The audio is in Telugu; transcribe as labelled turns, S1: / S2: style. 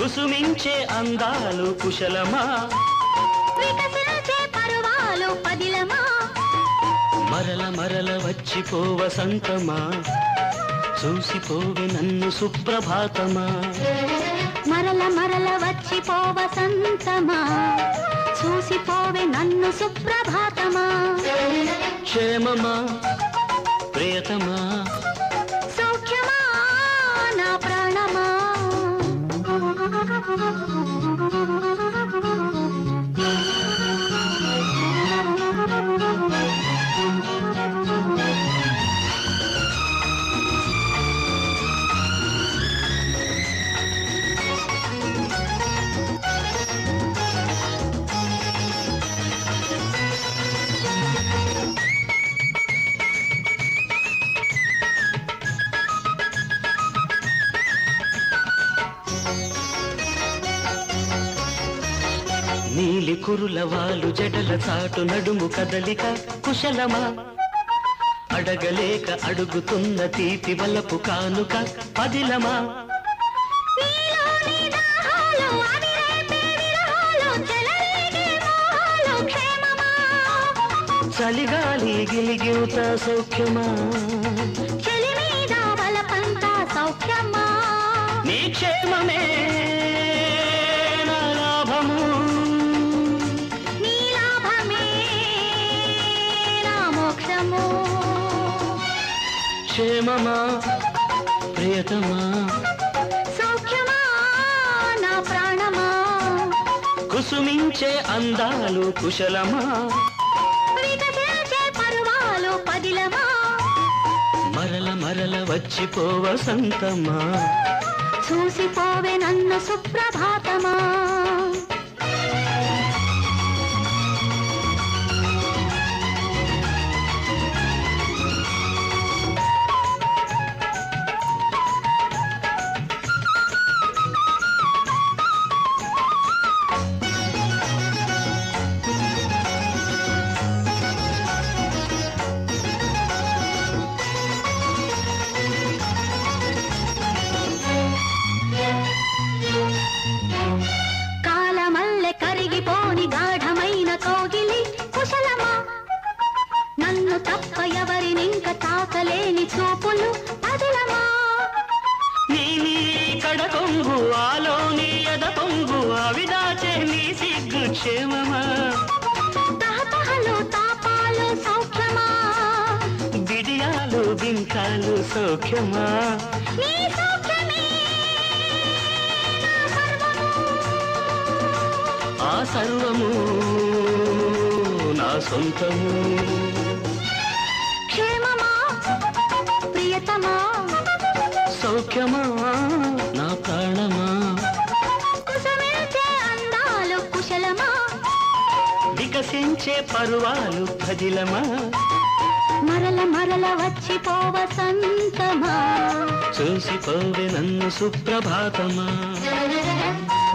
S1: కుసుమించే అందాలు కుశలమా
S2: వికసించే పరువాలు పదిలమా
S1: మరల మరల వచ్చిపో వసంతమా చూసిపోవే నన్ను సుప్రభాతమా
S2: మరల మరల వచ్చి వసంతమా చూసిపోవే నన్ను సుప్రభాతమా
S1: క్షేమమా ప్రియతమా
S2: సౌఖ్యమా నా ప్రాణమా
S1: నీలి కురుల వాలు జడల చాటు నడుము కదలిక కుశలమా అడగలేక అడుగుతున్న తీపి వలపు కానుక పదిలమా
S2: నీలోని దాహాలు అవిరేపే విరహాలు చెలరేగే మోహాలు క్షేమమా
S1: చలిగాలి గిలిగివుత సౌఖ్యమా
S2: చెలి మీద బలపంత సౌఖ్యమా
S1: నీ క్షేమమే నా లాభము
S2: నీ లాభమే నా మోక్షము
S1: క్షేమమా ప్రియతమా
S2: సౌఖ్యమా నా ప్రాణమా
S1: కుసుమించే అందాలు కుశలమా
S2: వికసించే పరువాలు పదిలమా
S1: మరల మరల వచ్చిపో వసంతమా
S2: చూసిపోవే నన్ను సుప్రభాతమా కాలమల్లె కరిగిపోని గాఢమైన కోగిలి కుశలమా నన్ను తప్ప ఎవరినింక తాకలేని చూపులు పదిలమా
S1: నీ నీ కడకొంగు ఆలోని ఎద పొంగు అవిదాచే నీ సిగ్గు క్షేమమా
S2: తహతహలు తాపాలు సౌఖ్యమా
S1: బిడియాలు బింకాలు సౌఖ్యమా
S2: నీ సౌఖ్యమే నా సర్వము.
S1: ఆ సర్వము నా సొంతము
S2: క్షేమమా ప్రియతమా
S1: సౌఖ్యమా నా ప్రాణమా
S2: కుసమించే అందాలు కుశలమా
S1: వికసించే పరువాలు పదిలమా
S2: మరల మరల వచ్చి వసంతమా
S1: చూసిపోవే నన్ను సుప్రభాతమా